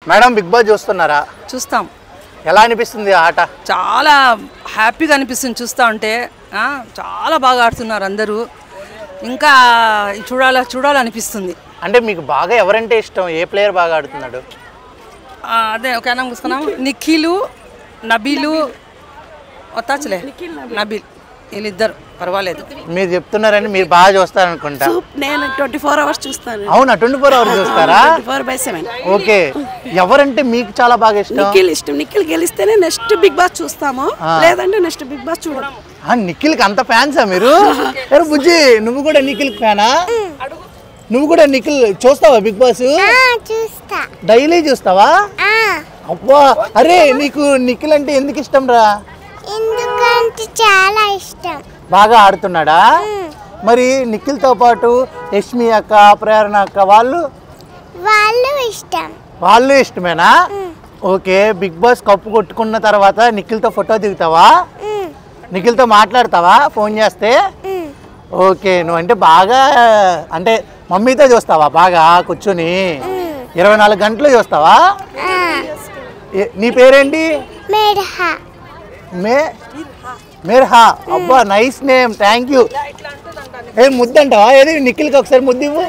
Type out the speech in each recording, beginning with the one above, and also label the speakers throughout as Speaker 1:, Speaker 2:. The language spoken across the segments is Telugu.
Speaker 1: మేడం బిగ్ బాస్ చూస్తున్నారా
Speaker 2: చూస్తాం
Speaker 1: ఎలా అనిపిస్తుంది ఆ ఆట
Speaker 2: చాలా హ్యాపీగా అనిపిస్తుంది చూస్తూ ఉంటే ఆ, చాలా బాగా ఆడుతున్నారు అందరూ ఇంకా చూడాల చూడాలనిపిస్తుంది
Speaker 1: అంటే మీకు బాగా ఎవరంటే ఇష్టం ఏ ప్లేయర్ బాగా ఆడుతున్నాడు
Speaker 2: ఆ, అదే ఒక నామ చూసుకున్నాం నిఖిలు నబీలు వస్తాచులే నబీల్ వీళ్ళిద్దరు పర్వాలేదు
Speaker 1: మీరు చెప్తున్నారని మీరు బాగా చూస్తారనుకుంటా
Speaker 3: సూప్ నేను ట్వంటీ ఫోర్ అవర్స్ చూస్తాను
Speaker 1: అవునా ట్వంటీ ఫోర్ అవర్స్ చూస్తారా
Speaker 3: twenty four by seven
Speaker 1: okay ఎవరంటే మీకు చాలా బాగా ఇష్టం
Speaker 3: నిఖిల్ ఇష్టం నిఖిల్ గెలిస్తేనే నెక్స్ట్ బిగ్ బాస్ చూస్తాము లేదంటే నెక్స్ట్ బిగ్ బాస్ చూడం
Speaker 1: ఆ, నిఖిల్కి అంత ఫ్యాన్సా మీరు ఎవరు బుజ్జి నువ్వు కూడా నిఖిల్ ఫ్యానా నువ్వు కూడా నిఖిల్ చూస్తావా బిగ్ బాస్
Speaker 4: చూస్తా
Speaker 1: డైలీ చూస్తావా
Speaker 4: ఆ,
Speaker 1: అబ్బా అరే నీకు నిఖిల్ అంటే ఎందుకు ఇష్టం రా
Speaker 4: ఎందుకంటే చాలా ఇష్టం
Speaker 1: బాగా ఆడుతున్నాడా మరి నిఖిల్తో పాటు యష్మి అక్క ప్రేరణ అక్క వాళ్ళు
Speaker 4: వాళ్ళు ఇష్టం
Speaker 1: వాళ్ళు ఇష్టమేనా ఓకే బిగ్ బాస్ కప్పు కొట్టుకున్న తర్వాత నిఖిల్తో ఫోటో దిగుతావా
Speaker 4: ఉమ్,
Speaker 1: నిఖిల్తో మాట్లాడతావా ఫోన్ చేస్తే
Speaker 4: ఉమ్.
Speaker 1: ఓకే నువ్వు అంటే బాగా అంటే మమ్మీతో చూస్తావా బాగా కూర్చొని ఇరవై నాలుగు గంటలు చూస్తావా
Speaker 4: ఆ,
Speaker 1: ఏ- నీ పేరేంటి
Speaker 4: మెడహ
Speaker 1: మే మేర్హా అబ్బా నైస్ నేమ్ థ్యాంక్ యూ ఏ ముద్దంటావా ఏది నిఖిల్కి ఒకసారి ముద్దు ఇవ్వు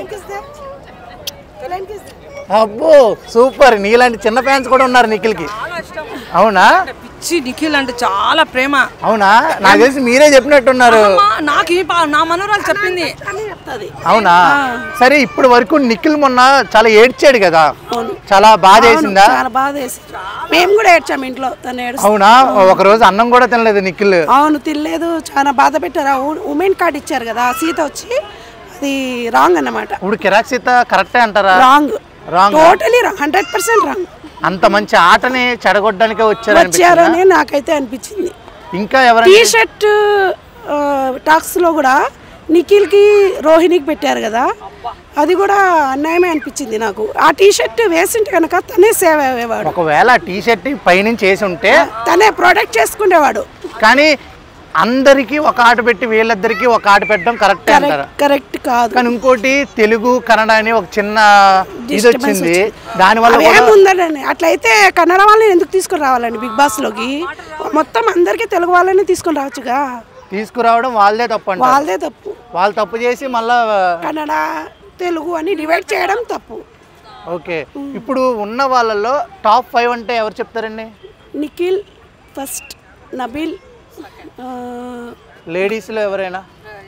Speaker 1: అబ్బో సూపర్ నీలాంటి చిన్న ఫ్యాన్స్ కూడా ఉన్నారు నిఖిల్కి అవునా
Speaker 2: పిచ్చి నిఖిల్ అంటే చాలా ప్రేమ
Speaker 1: అవునా నాకు తెలిసి మీరే చెప్పినట్టున్నారు
Speaker 2: అమ్మా, నాకు ఈ పా- నా మనోరాలు చెప్పింది
Speaker 3: అని చెప్తుంది
Speaker 1: అవునా సరే ఇప్పుడు వరకు నిఖిల్ మొన్న చాలా ఏడ్చాడు కదా చాలా బాధ వేసిందా
Speaker 3: చాలా బాధ వేసి మేము కూడా ఏడ్చాము ఇంట్లో తను ఏడు
Speaker 1: అవునా ఒక రోజు అన్నం కూడా తినలేదు నిఖిల్
Speaker 3: అవును తినలేదు చాలా బాధ పెట్టారు ఉమెన్ కార్డ్ ఇచ్చారు కదా సీత వచ్చి అది రాంగ్ అన్నమాట
Speaker 1: ఇప్పుడు కిరాక్ సీత కరెక్టే అంటారా
Speaker 3: wrong
Speaker 1: wrong
Speaker 3: totally wrong hundred percent wrong
Speaker 1: అంత మంచి ఆటని చెడగొట్టడానికే వచ్చారు
Speaker 3: వచ్చారని నాకైతే అనిపించింది
Speaker 1: ఇంకా
Speaker 3: టీ
Speaker 1: ఎవరైనా
Speaker 3: షర్ట్ టాక్స్ లో కూడా నిఖిల్కి రోహిణికి పెట్టారు కదా అది కూడా అన్యాయమే అనిపించింది నాకు ఆ టీ షర్ట్ వేసింటే కనుక తనే సేవ్ అయ్యేవాడు
Speaker 1: ఒకవేళ టీ షర్ట్ పైనుంచి వేసి ఉంటే
Speaker 3: తనే ప్రొడక్ట్ చేసుకునేవాడు
Speaker 1: కానీ అందరికి ఒక ఆట పెట్టి వీళ్ళిద్దరికి ఒక ఆట పెట్టడం కరెక్టే అంటారా
Speaker 3: కరెక్ట్ కాదు
Speaker 1: కానీ ఇంకోటి తెలుగు కన్నడ అని ఒక చిన్న ఇది వచ్చింది దానివల్ల కూడా
Speaker 3: అవేముందని అట్లయితే కన్నడ వాళ్ళని ఎందుకు తీసుకుని రావాలండి బిగ్ బాస్ లోకి మొత్తం అందరికీ తెలుగు వాళ్ళని తీసుకొని రావచ్చుగా
Speaker 1: తీసుకురావడం వాళ్ళదే తప్పు అంట
Speaker 3: వాళ్ళదే తప్పు
Speaker 1: వాళ్ళు తప్పు చేసి మళ్ళా
Speaker 3: కన్నడ తెలుగు అని డివైడ్ చేయడం తప్పు
Speaker 1: ఓకే ఇప్పుడు ఉన్న వాళ్ళలో టాప్ ఫైవ్ అంటే ఎవరు చెప్తారండి
Speaker 3: నిఖిల్ ఫస్ట్ నబిల్ ఆ,
Speaker 1: లేడీస్లో ఎవరైనా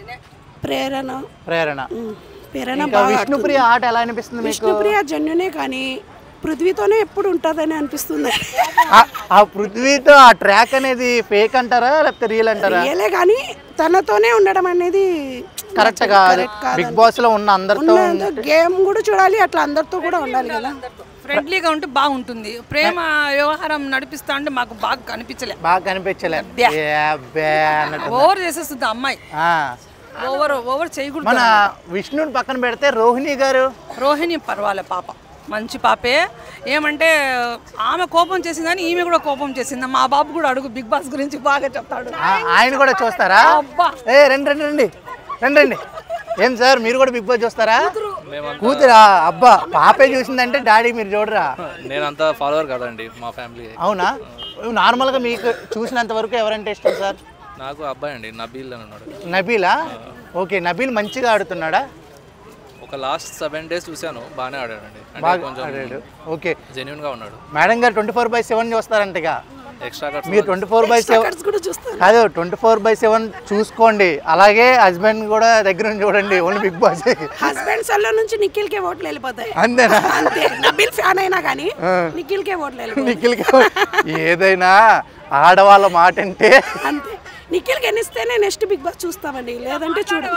Speaker 3: ప్రేరణ
Speaker 1: ప్రేరణ
Speaker 3: ఉమ్, ప్రేరణ
Speaker 1: ఇంకా
Speaker 3: బాగా
Speaker 1: విష్ణుప్రియ ఆట ఎలా అనిపిస్తుంది మీకు
Speaker 3: విష్ణుప్రియ జన్యునే కానీ పృథ్వీతోనే ఎప్పుడు ఉంటుందని అనిపిస్తుంది
Speaker 1: ఆ- ఆ పృథ్వీతో ఆ ట్రాక్ అనేది ఫేక్ అంటారా లేకపోతే రియల్ అంటారా
Speaker 3: రియలే కానీ తనతోనే ఉండడం అనేది
Speaker 1: కరెక్ట్ కాదు
Speaker 3: correct కాదు
Speaker 1: బిగ్ బాస్ లో ఉన్న అందరితో
Speaker 3: గేమ్ కూడా చూడాలి అట్లా అందరితో కూడా ఉండాలి కదా
Speaker 2: ఫ్రెండ్లీగా ఉంటే బాగుంటుంది ప్రేమ వ్యవహారం నడిపిస్తా అంటే మాకు బాగా కనిపించలే
Speaker 1: బాగా కనిపించలే ఏ అబ్బే అన్నట్టు
Speaker 2: ఓవర్ చేసేస్తుంది ఆ అమ్మాయి
Speaker 1: ఆ.
Speaker 2: ఓవర్ ఓవర్ చేయకూడదు
Speaker 1: మన విష్ణుని పక్కన పెడితే రోహిణి గారు
Speaker 2: రోహిణి పర్వాలే పాప మంచి పాపే ఏమంటే ఆమె కోపం చేసిందని ఈమె కూడా కోపం చేసింది మా బాబు కూడా అడుగు బిగ్ బాస్ గురించి బాగా చెప్తాడు
Speaker 1: ఆ- ఆయన కూడా చూస్తారా
Speaker 2: అబ్బా.
Speaker 1: ఏ రండి రండి రండి రండి రండి ఏం సార్ మీరు కూడా బిగ్ బాస్ చూస్తారా కూతురా అబ్బా పాపే చూసిందంటే డాడీ మీరు చూడరా
Speaker 5: నేనంతా ఫాలోవర్ కదండి మా ఫ్యామిలీ
Speaker 1: అవునా నార్మల్గా మీకు చూసినంత వరకు ఎవరంటే ఇష్టం సార్
Speaker 5: నాకు అబ్బాయి అండి నబీల్ అని ఉన్నాడు
Speaker 1: నబీలా ఓకే నబీల్ మంచిగా ఆడుతున్నాడా
Speaker 5: ఒక లాస్ట్ సెవెన్ డేస్ చూశాను బాగానే ఆడాడండి అంటే
Speaker 1: బాగా
Speaker 5: కొంచెం
Speaker 1: ఆడాడు ఓకే
Speaker 5: జెన్యున్ గా ఉన్నాడు
Speaker 1: మేడం గారు ట్వంటీ ఫోర్ బై సెవెన్ చూస్తారంటగా
Speaker 5: ఎక్స్ట్రా కట్స్
Speaker 1: మీరు twenty four by seven
Speaker 3: cards కూడా చూస్తాను
Speaker 1: కాదు ట్వంటీ ఫోర్ బై సెవెన్ చూసుకోండి అలాగే హస్బెండ్ కూడా దగ్గర నుంచి చూడండి ఓన్లీ బిగ్ బాస్
Speaker 3: హస్బెండ్స్ లో నుంచి నిఖిల్కే ఓట్లు వెళ్ళిపోతాయి
Speaker 1: అంతేనా
Speaker 3: అంతే నబిల్ ఫ్యాన్ అయినా కానీ నిఖిల్కే ఓట్లు వెళ్ళిపోతాయి
Speaker 1: నిఖిల్కి ఏదైనా ఆడవాళ్ళ మాట అంటే
Speaker 3: అంతే నిఖిల్కి ఎన్నిస్తేనే నెక్స్ట్ బిగ్ బాస్ చూస్తామండి లేదంటే చూడం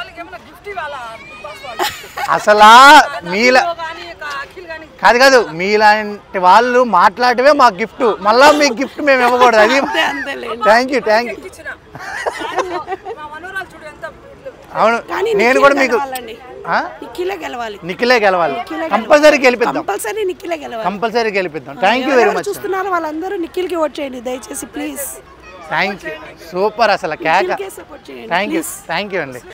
Speaker 1: అసలా మీల కాదు కాదు మీలాంటి వాళ్ళు మాట్లాడటమే మా గిఫ్ట్ మళ్ళా మీ గిఫ్ట్ మేము ఇవ్వకూడదు అది
Speaker 3: అంతే అంతేలేండి
Speaker 1: థ్యాంక్ యూ థ్యాంక్ యూ అవును
Speaker 3: కానీ
Speaker 1: నేను
Speaker 3: నిఖిలే
Speaker 1: కూడా మీకు
Speaker 3: గెలవాలండి.
Speaker 1: ఆ?
Speaker 3: నిఖిలే గెలవాలి
Speaker 1: నిఖిలే గెలవాలి
Speaker 3: నిఖిలే
Speaker 1: కంపల్సరీ గెలిపిద్దాం
Speaker 3: కంపల్సరీ నిఖిలే గెలవాలి
Speaker 1: కంపల్సరీ గెలిపిద్దాం థ్యాంక్ యూ వెరీ
Speaker 3: ఎవరెవరు
Speaker 1: మచ్
Speaker 3: చూస్తున్నారు వాళ్ళందరూ నిఖిల్కి ఓట్ చేయండి దయచేసి ప్లీజ్
Speaker 1: థ్యాంక్ యూ సూపర్ అసలు కేక
Speaker 3: నిఖిల్కే సపోర్ట్ చేయండి
Speaker 1: థ్యాంక్ యూ థ్యాంక్ యూ అండి